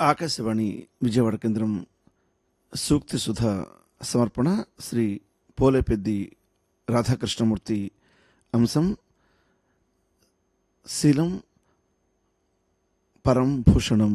ఆకాశవాణి విజయవాడ కేంద్రం సూక్తి సుధ సమర్పణ శ్రీ పోలేపెద్ది రాధాకృష్ణమూర్తి అంశం శీలం పరం భూషణం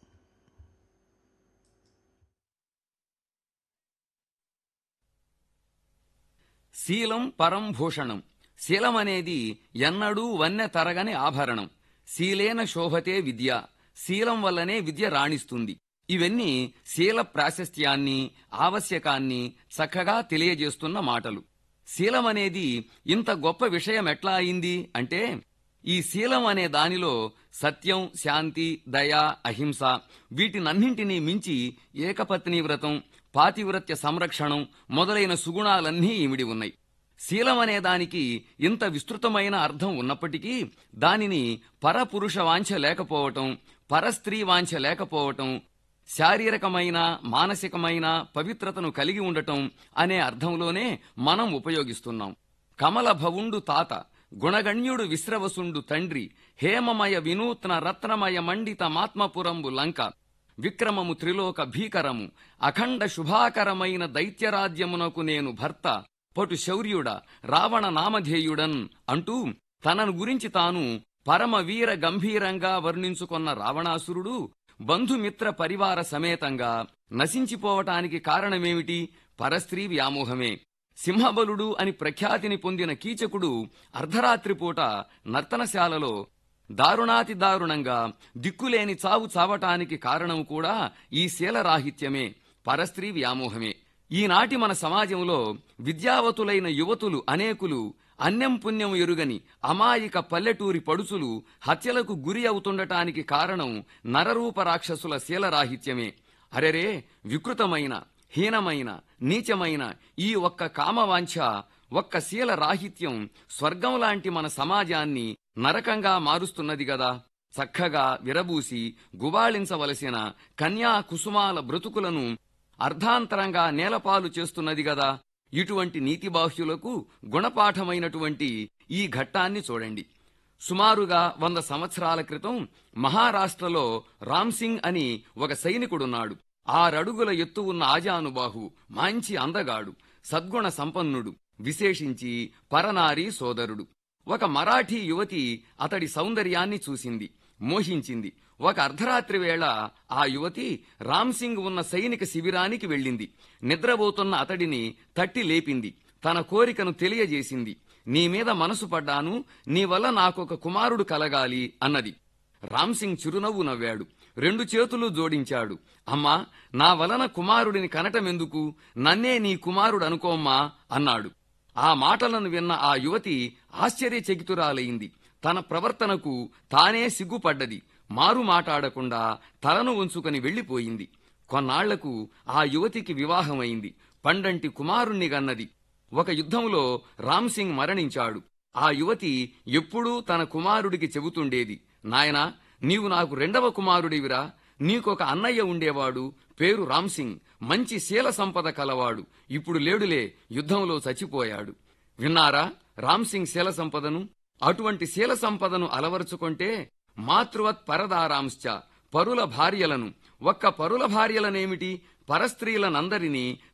శీలం పరం భూషణం శీలం అనేది ఎన్నడూ వన్నె తరగని ఆభరణం శీలేన శోభతే విద్య శీలం వల్లనే విద్య రాణిస్తుంది ఇవన్నీ శీల ప్రాశస్త్యాన్ని ఆవశ్యకాన్ని చక్కగా తెలియజేస్తున్న మాటలు శీలం అనేది ఇంత గొప్ప విషయం ఎట్లా అయింది అంటే ఈ శీలం అనే దానిలో సత్యం శాంతి దయ అహింస వీటినన్నింటినీ మించి ఏకపత్ని వ్రతం పాతివ్రత్య సంరక్షణం మొదలైన సుగుణాలన్నీ ఇమిడి ఉన్నాయి శీలం అనే దానికి ఇంత విస్తృతమైన అర్థం ఉన్నప్పటికీ దానిని పరపురుష వాంఛ లేకపోవటం పరస్త్రీ వాంఛ లేకపోవటం శారీరకమైన మానసికమైన పవిత్రతను కలిగి ఉండటం అనే అర్థంలోనే మనం ఉపయోగిస్తున్నాం కమల భవుండు తాత గుణగణ్యుడు విశ్రవసుండు తండ్రి హేమమయ వినూత్న రత్నమయ మండిత మాత్మపురంబు లంక విక్రమము త్రిలోక భీకరము అఖండ శుభాకరమైన దైత్యరాజ్యమునకు నేను భర్త పటు శౌర్యుడ రావణ నామధేయుడన్ అంటూ తనను గురించి తాను పరమ వీర గంభీరంగా వర్ణించుకొన్న రావణాసురుడు బంధుమిత్ర పరివార సమేతంగా నశించిపోవటానికి కారణమేమిటి పరస్త్రీ వ్యామోహమే సింహబలుడు అని ప్రఖ్యాతిని పొందిన కీచకుడు అర్ధరాత్రి పూట నర్తనశాలలో దారుణాతి దారుణంగా దిక్కులేని చావు చావటానికి కారణం కూడా ఈ శీలరాహిత్యమే పరస్త్రీ వ్యామోహమే ఈనాటి మన సమాజంలో విద్యావతులైన యువతులు అనేకులు అన్యం పుణ్యం ఎరుగని అమాయక పల్లెటూరి పడుచులు హత్యలకు గురి అవుతుండటానికి కారణం నరరూప రాక్షసుల శీలరాహిత్యమే అరెరే వికృతమైన హీనమైన నీచమైన ఈ ఒక్క కామవాంఛ ఒక్క శీల రాహిత్యం స్వర్గం లాంటి మన సమాజాన్ని నరకంగా మారుస్తున్నది గదా చక్కగా విరబూసి గుబాళించవలసిన కన్యా కుసుమాల బ్రతుకులను అర్ధాంతరంగా నేలపాలు చేస్తున్నది గదా ఇటువంటి నీతిబాహ్యులకు గుణపాఠమైనటువంటి ఈ ఘట్టాన్ని చూడండి సుమారుగా వంద సంవత్సరాల క్రితం మహారాష్ట్రలో రామ్సింగ్ అని ఒక సైనికుడున్నాడు ఆరడుగుల ఎత్తు ఉన్న ఆజానుబాహు మంచి అందగాడు సద్గుణ సంపన్నుడు విశేషించి పరనారీ సోదరుడు ఒక మరాఠీ యువతి అతడి సౌందర్యాన్ని చూసింది మోహించింది ఒక అర్ధరాత్రి వేళ ఆ యువతి రామ్సింగ్ ఉన్న సైనిక శిబిరానికి వెళ్ళింది నిద్రపోతున్న అతడిని తట్టి లేపింది తన కోరికను తెలియజేసింది నీ మీద మనసు పడ్డాను నీ వల్ల నాకొక కుమారుడు కలగాలి అన్నది రామ్సింగ్ చిరునవ్వు నవ్వాడు రెండు చేతులు జోడించాడు అమ్మా నా వలన కుమారుడిని కనటమెందుకు నన్నే నీ కుమారుడు అనుకోమ్మా అన్నాడు ఆ మాటలను విన్న ఆ యువతి ఆశ్చర్యచకితురాలైంది తన ప్రవర్తనకు తానే సిగ్గుపడ్డది మారు మాటాడకుండా తలను ఉంచుకొని వెళ్లిపోయింది కొన్నాళ్లకు ఆ యువతికి వివాహమైంది పండంటి కుమారుణ్ణి గన్నది ఒక యుద్ధంలో రామ్సింగ్ మరణించాడు ఆ యువతి ఎప్పుడూ తన కుమారుడికి చెబుతుండేది నాయనా నీవు నాకు రెండవ కుమారుడివిరా నీకొక అన్నయ్య ఉండేవాడు పేరు రామ్సింగ్ మంచి శీల సంపద కలవాడు ఇప్పుడు లేడులే యుద్ధంలో చచ్చిపోయాడు విన్నారా రామ్సింగ్ శీల సంపదను అటువంటి శీల సంపదను అలవరుచుకుంటే మాతృవత్ పరదారాంశ్చ పరుల భార్యలను ఒక్క పరుల భార్యలనేమిటి పరస్త్రీలనందరినీ